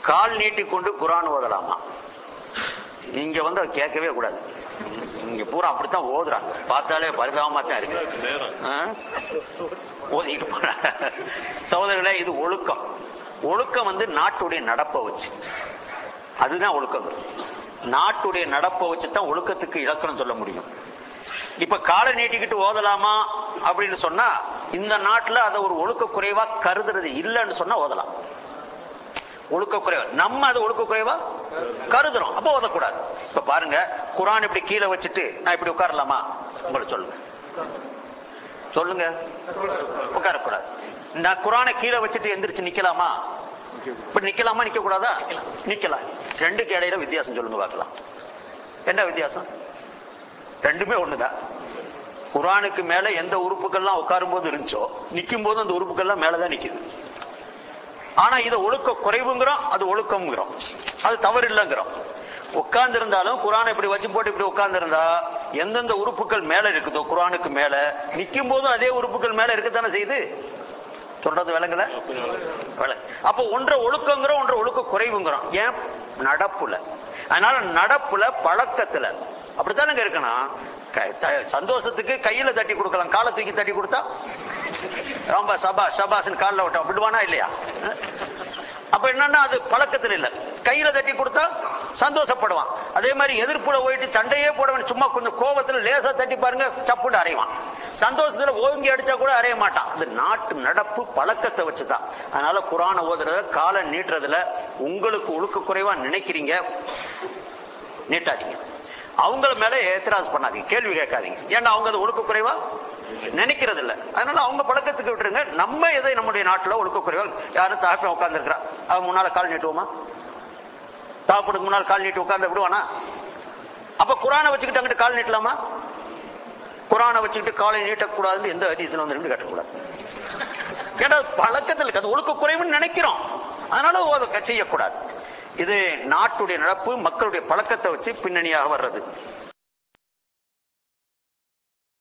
கால் நீட்டி கொண்டு குரான் ஓதலாமா இங்க வந்து அதை கேட்கவே கூடாது இங்க பூரா அப்படித்தான் ஓதுறாங்க பார்த்தாலே பரிதாபமா தான் இருக்கு ஆ? ஓதிட்டு போறாங்க சகோதரர்களே இது ஒழுக்கம் ஒழுக்கம் வந்து நாட்டுடைய நடப்பை வச்சு அதுதான் ஒழுக்கம் நாட்டுடைய நடப்பை வச்சு தான் ஒழுக்கத்துக்கு இலக்கணம் சொல்ல முடியும் இப்ப காலை நீட்டிக்கிட்டு ஓதலாமா அப்படின்னு சொன்னா இந்த நாட்டுல அதை ஒரு ஒழுக்க குறைவா கருதுறது இல்லைன்னு சொன்னா ஓதலாம் ஒழுக்க குறைவா நம்ம அதை ஒழுக்க குறைவா கருதுறோம் அப்ப ஓதக்கூடாது இப்ப பாருங்க குரான் இப்படி கீழே வச்சுட்டு நான் இப்படி உட்காரலாமா உங்களை சொல்லுங்க சொல்லுங்க உட்காரக்கூடாது நான் குரானை கீழே வச்சுட்டு எந்திரிச்சு நிக்கலாமா இப்படி நிக்கலாமா நிக்க கூடாதா நிக்கலாம் ரெண்டுக்கு இடையில வித்தியாசம் சொல்லுங்க பார்க்கலாம் என்ன வித்தியாசம் ரெண்டுமே ஒண்ணுதான் குரானுக்கு மேல எந்த உறுப்புகள்லாம் உட்காரும் போது இருந்துச்சோ நிக்கும் போது அந்த உறுப்புகள்லாம் மேலதான் நிக்குது ஆனா இதை ஒழுக்க குறைவுங்கிறோம் அது ஒழுக்கம்ங்கிறோம் அது தவறு இல்லைங்கிறோம் உட்கார்ந்து இருந்தாலும் குரானை இப்படி வச்சு போட்டு இப்படி உட்கார்ந்து இருந்தா எந்தெந்த உறுப்புகள் மேல இருக்குதோ குரானுக்கு மேல நிக்கும் போதும் அதே உறுப்புகள் மேல இருக்கத்தானே செய்யுது சொல்றது விளங்கல விளங்கு. அப்போ ஒன்றை ஒழுக்கங்கிறோம் ஒன்றை ஒழுக்க குறைவுங்கிறோம் ஏன் நடப்புல அதனால நடப்புல பழக்கத்துல அப்படித்தானங்க இருக்கணும் க- த- சந்தோஷத்துக்கு கையில தட்டி கொடுக்கலாம் காலை தூக்கி தட்டி கொடுத்தா ரொம்ப சபா சபாசன் காலில் விட்டோம் விடுவானா இல்லையா அஹ்? அப்ப என்னன்னா அது பழக்கத்துல இல்ல கையில தட்டி கொடுத்தா சந்தோஷப்படுவான் அதே மாதிரி எதிர்ப்புல போயிட்டு சண்டையே போடவன் சும்மா கொஞ்சம் கோபத்துல லேசா தட்டி பாருங்க சப்புன்னு அறைவான் சந்தோஷத்துல ஓங்கி அடிச்சா கூட அறைய மாட்டான் அது நாட்டு நடப்பு பழக்கத்தை வச்சுதான் அதனால குரானை ஓதுறதுல காலை நீட்டுறதுல உங்களுக்கு ஒழுக்க குறைவா நினைக்கிறீங்க நீட்டாதீங்க அவங்கள மேல ஏத்திராஸ் பண்ணாதீங்க கேள்வி கேட்காதீங்க ஏன்னா அவங்க அது ஒழுக்க குறைவா நினைக்கிறது இல்ல அதனால அவங்க பழக்கத்துக்கு விட்டுருங்க நம்ம எதை நம்முடைய நாட்டுல ஒழுக்க குறைவா யாரும் தாப்பம் உட்கார்ந்துருக்கிறா அவன் முன்னால கால் நீட்டுவோமா தாப்பனுக்கு முன்னால் கால் நீட்டி உட்கார்ந்து விடுவானா அப்ப குரானை வச்சுக்கிட்டு அங்கிட்டு கால் நீட்டலாமா குரானை வச்சுக்கிட்டு காலை நீட்டக்கூடாதுன்னு எந்த ஹதீஸ்ல வந்து கட்டக்கூடாது ஏன்னா பழக்கத்தில் இருக்கு அது ஒழுக்க குறைவுன்னு நினைக்கிறோம் அதனால அதை செய்யக்கூடாது இது நாட்டுடைய நடப்பு மக்களுடைய பழக்கத்தை வச்சு பின்னணியாக வர்றது